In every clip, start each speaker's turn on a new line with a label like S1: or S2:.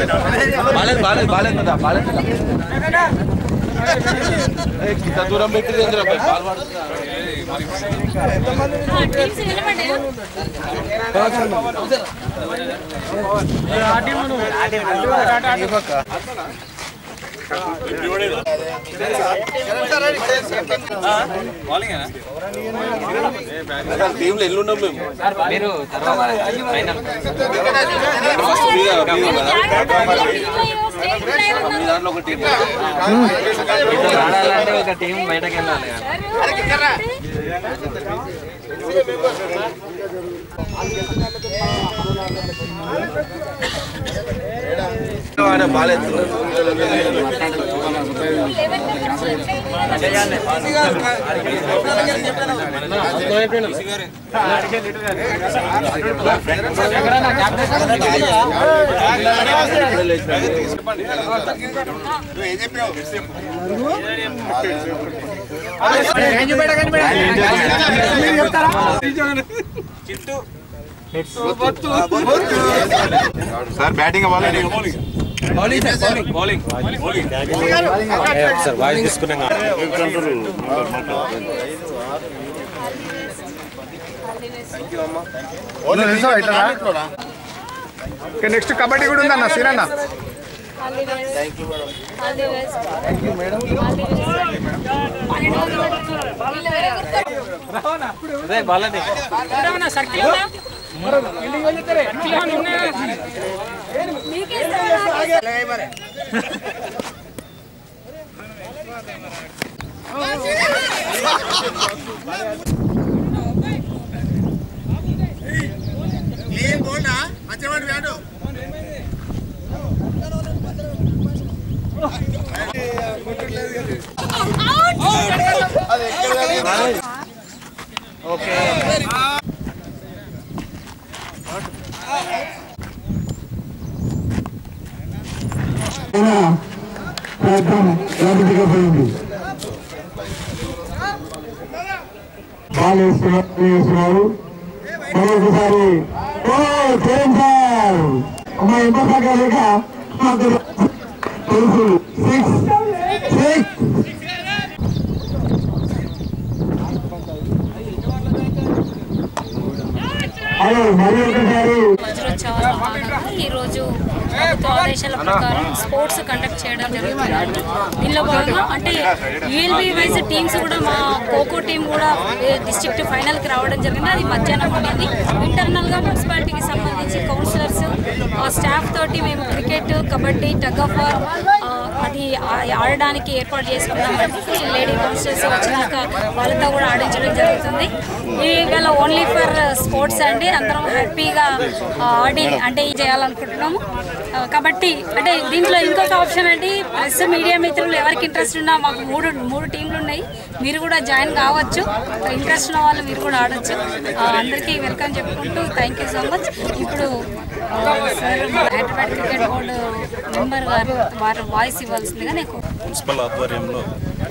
S1: బాలేదు బాలేదు బాలేదు కదా బాలేదు కదా ఏ, ఇంత దూరం పెట్టింది ఎందుకు అబ్బాయి? బాల్ పడుతుందా?
S2: టీమ్స్ నిలబడ్డాయా
S1: అసలు టీంలో ఎల్లు ఉన్నాం మేము
S3: మీరు తర్వాత ఫైనల్
S1: ఫస్ట్ మీద మీద కదా
S2: స్టేట్ ప్లేయర్
S1: మీ దాంట్లో ఒక టీం
S3: ఆడాలంటే ఒక టీం బయటకు వెళ్ళాలి కదా.
S1: ఆయన బాలేదు
S4: సార్ బ్యాటింగ్ అవ్వాలి
S5: నెక్స్ట్ కబడ్డీ కూడా ఉందన్న సీనన్న
S2: all the best all the best thank you madam all the best
S3: అదే బాలని
S6: బాల్ వేస్తున్నారు వేస్తున్నారు మరొకసారి ఓ జైన్ సార్ అమ్మా ఎంత సగా లేక మాకు తెలుసు సిక్స్ సిక్స్ హలో మరి ఒకసారి
S2: వజ్రోత్సవాల భాగంగా ఈరోజు ప్రభుత్వ ఆదేశాల ప్రకారం స్పోర్ట్స్ కండక్ట్ చేయడం జరుగుతుంది దీనిలో భాగంగా అంటే ఈఎల్బి వైజ్ టీమ్స్ కూడా మా ఖోఖో టీం కూడా డిస్ట్రిక్ట్ ఫైనల్కి రావడం జరిగింది అది మధ్యాహ్నం ఉండింది ఇంటర్నల్గా మున్సిపాలిటీకి సంబంధించి కౌన్సిలర్స్ స్టాఫ్ తోటి మేము cricket kabaddi tug of war అది ఆ- ఆడడానికి ఏర్పాటు చేసుకున్నామండి లేడీ కౌన్సిలర్స్ వచ్చినాక వాళ్ళతో కూడా ఆడించడం జరుగుతుంది ఇవాళ ఓన్లీ ఫర్ స్పోర్ట్స్ అండి అందరం హ్యాపీగా ఆ, ఆడి అంటే ఇది చేయాలనుకుంటున్నాము ఆ, కాబట్టి అంటే దీంట్లో ఇంకొక ఆప్షన్ అండి ప్రెస్ మీడియా మిత్రులు ఎవరికి ఇంట్రెస్ట్ ఉన్నా మాకు మూడు మూడు టీంలు ఉన్నాయి మీరు కూడా జాయిన్ కావచ్చు ఇంట్రెస్ట్ ఉన్న వాళ్ళు మీరు కూడా ఆడొచ్చు ఆ, అందరికీ వెల్కమ్ చెప్పుకుంటూ థ్యాంక్ యూ సో మచ్ ఇప్పుడు ఆ, సార్ మన హైదరాబాద్ క్రికెట్ బోర్డు మెంబర్ గారు వారు వాయిస్ ఇవ్వాల్సిందిగా నేను కోరుతున్నాను.
S4: మున్సిపల్ ఆధ్వర్యంలో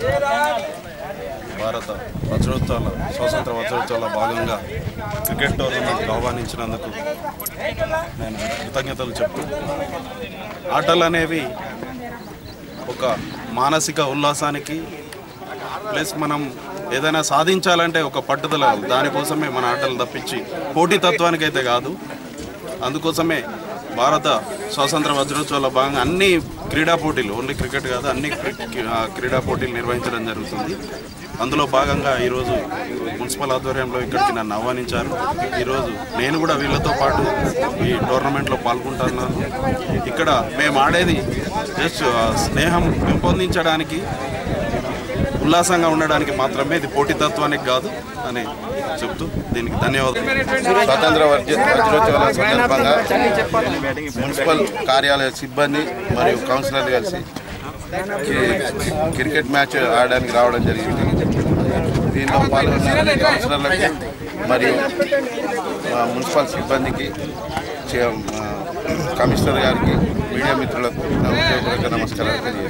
S4: భారత వజ్రోత్సవాల స్వాతంత్ర వజ్రోత్సవాల భాగంగా క్రికెట్ టోర్నమెంట్ ఆహ్వానించినందుకు నేను కృతజ్ఞతలు చెప్తూ ఆటలు అనేవి ఒక మానసిక ఉల్లాసానికి ప్లస్ మనం ఏదైనా సాధించాలంటే ఒక పట్టుదల దానికోసమే మన ఆటలు తప్పించి పోటీతత్వానికి అయితే కాదు అందుకోసమే భారత స్వాతంత్ర వజ్రోత్సవాల భాగంగా అన్ని క్రీడా పోటీలు ఓన్లీ క్రికెట్ కాదు అన్ని క్రి- ఆ, క్రీడా పోటీలు నిర్వహించడం జరుగుతుంది అందులో భాగంగా ఈరోజు మున్సిపల్ ఆధ్వర్యంలో ఇక్కడికి నన్ను ఆహ్వానించారు ఈరోజు నేను కూడా వీళ్ళతో పాటు ఈ టోర్నమెంట్లో పాల్గొంటున్నాను ఇక్కడ మేము ఆడేది జస్ట్ ఆ, స్నేహం పెంపొందించడానికి ఉల్లాసంగా ఉండడానికి మాత్రమే ఇది పోటీతత్వానికి కాదు అని చెప్తూ దీనికి ధన్యవాదాలు
S7: స్వాతంత్ర వజ్ర- వజ్రోత్సవాల సందర్భంగా మున్సిపల్ కార్యాలయ సిబ్బంది మరియు కౌన్సిలర్ కలిసి కి- క్రికెట్ మ్యాచ్ ఆడడానికి రావడం జరిగింది దీనిలో పాల్గొన్న కౌన్సిలర్లకు మరియు ఆ, మున్సిపల్ సిబ్బందికి చే- ఆ, కమిషనర్ గారికి మీడియా మిత్రులకు నా హృదయపూర్వక నమస్కారాలు తెలియజేస్తున్నాను